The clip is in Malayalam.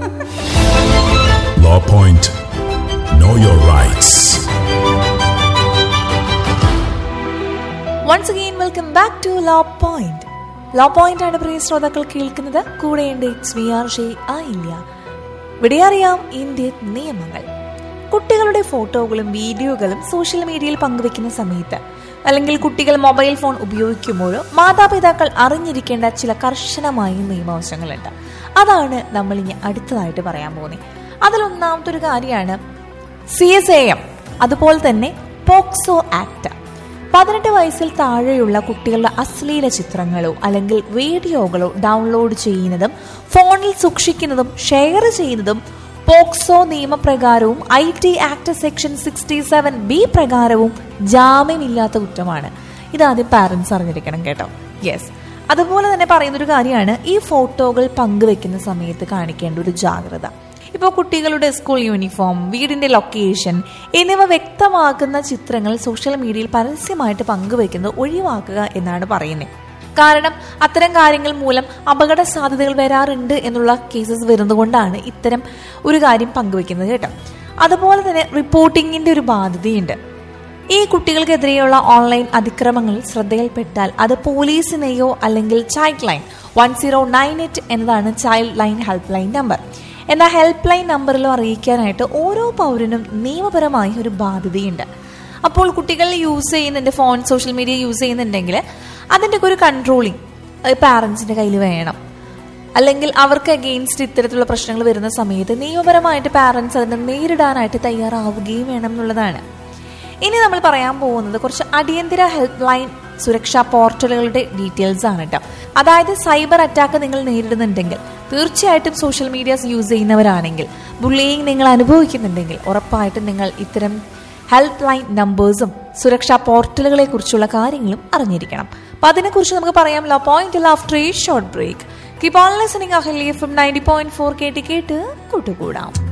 Law Point. Know your rights. Once again welcome back to law point law point ആണ് പ്രിയ ശ്രോതാക്കൾ കേൾക്കുന്നത് കൂടെയുണ്ട് വി ആർ ഷേ ആയില്ല ഇവിടെ അറിയാം ഇന്ത്യൻ നിയമങ്ങൾ കുട്ടികളുടെ ഫോട്ടോകളും വീഡിയോകളും സോഷ്യൽ മീഡിയയിൽ പങ്കുവെക്കുന്ന സമയത്ത് അല്ലെങ്കിൽ കുട്ടികൾ മൊബൈൽ ഫോൺ ഉപയോഗിക്കുമ്പോഴോ മാതാപിതാക്കൾ അറിഞ്ഞിരിക്കേണ്ട ചില കർശനമായ നിയമവശങ്ങളുണ്ട് അതാണ് നമ്മൾ ഇനി അടുത്തതായിട്ട് പറയാൻ പോകുന്നത് അതിലൊന്നാമത്തെ ഒരു കാര്യമാണ് സി എസ് എ എം അതുപോലെ തന്നെ പോക്സോ ആക്ട് പതിനെട്ട് വയസ്സിൽ താഴെയുള്ള കുട്ടികളുടെ അശ്ലീല ചിത്രങ്ങളോ അല്ലെങ്കിൽ വീഡിയോകളോ ഡൗൺലോഡ് ചെയ്യുന്നതും ഫോണിൽ സൂക്ഷിക്കുന്നതും ഷെയർ ചെയ്യുന്നതും പോക്സോ നിയമപ്രകാരവും I T act section sixty seven B പ്രകാരവും ജാമ്യമില്ലാത്ത കുറ്റമാണ് ഇതാദ്യം പാരന്റ്സ് അറിഞ്ഞിരിക്കണം കേട്ടോ യെസ് അതുപോലെ തന്നെ പറയുന്നൊരു കാര്യമാണ് ഈ ഫോട്ടോകൾ പങ്കുവെക്കുന്ന സമയത്ത് കാണിക്കേണ്ട ഒരു ജാഗ്രത ഇപ്പോൾ കുട്ടികളുടെ സ്കൂൾ യൂണിഫോം വീടിന്റെ ലൊക്കേഷൻ എന്നിവ വ്യക്തമാക്കുന്ന ചിത്രങ്ങൾ സോഷ്യൽ മീഡിയയിൽ പരസ്യമായിട്ട് പങ്കുവെക്കുന്നത് ഒഴിവാക്കുക എന്നാണ് പറയുന്നത് കാരണം അത്തരം കാര്യങ്ങൾ മൂലം അപകട സാധ്യതകൾ വരാറുണ്ട് എന്നുള്ള കേസസ് വരുന്നതുകൊണ്ടാണ് ഇത്തരം ഒരു കാര്യം പങ്കുവെക്കുന്നത് കേട്ടോ അതുപോലെ തന്നെ റിപ്പോർട്ടിങ്ങിന്റെ ഒരു ബാധ്യതയുണ്ട് ഈ കുട്ടികൾക്കെതിരെയുള്ള ഓൺലൈൻ അതിക്രമങ്ങൾ ശ്രദ്ധയിൽപ്പെട്ടാൽ അത് പോലീസിനെയോ അല്ലെങ്കിൽ child line one zero nine eight എന്നതാണ് child line help line number എന്നാൽ ഹെൽപ്പ് ലൈൻ നമ്പറിലോ അറിയിക്കാനായിട്ട് ഓരോ പൗരനും നിയമപരമായി ഒരു ബാധ്യതയുണ്ട് അപ്പോൾ കുട്ടികൾ യൂസ് ചെയ്യുന്നുണ്ട് ഫോൺ സോഷ്യൽ മീഡിയ യൂസ് ചെയ്യുന്നുണ്ടെങ്കിൽ അതിൻ്റെ ഒരു കൺട്രോളിങ് പാരൻസിൻ്റെ കയ്യിൽ വേണം അല്ലെങ്കിൽ അവർക്ക് അഗെയിൻസ്റ്റ് ഇത്തരത്തിലുള്ള പ്രശ്നങ്ങൾ വരുന്ന സമയത്ത് നിയമപരമായിട്ട് പാരൻസ് അതിനെ നേരിടാനായിട്ട് തയ്യാറാവുകയും വേണം എന്നുള്ളതാണ് ഇനി നമ്മൾ പറയാൻ പോകുന്നത് കുറച്ച് അടിയന്തര ഹെൽപ്പ് ലൈൻ സുരക്ഷാ പോർട്ടലുകളുടെ ഡീറ്റെയിൽസ് ആണ് കേട്ടോ അതായത് സൈബർ അറ്റാക്ക് നിങ്ങൾ നേരിടുന്നുണ്ടെങ്കിൽ തീർച്ചയായിട്ടും സോഷ്യൽ മീഡിയാസ് യൂസ് ചെയ്യുന്നവരാണെങ്കിൽ ബുള്ളിയിങ് നിങ്ങൾ അനുഭവിക്കുന്നുണ്ടെങ്കിൽ ഉറപ്പായിട്ടും നിങ്ങൾ ഇത്തരം ഹെൽപ്പ് ലൈൻ നമ്പേഴ്സും സുരക്ഷാ പോർട്ടലുകളെ കുറിച്ചുള്ള കാര്യങ്ങളും അറിഞ്ഞിരിക്കണം അപ്പൊ അതിനെക്കുറിച്ച് നമുക്ക് പറയാം law point after a short break keep on listening Ahalya from ninety point four കേട്ട് കേട്ട് കൂട്ടുകൂടാം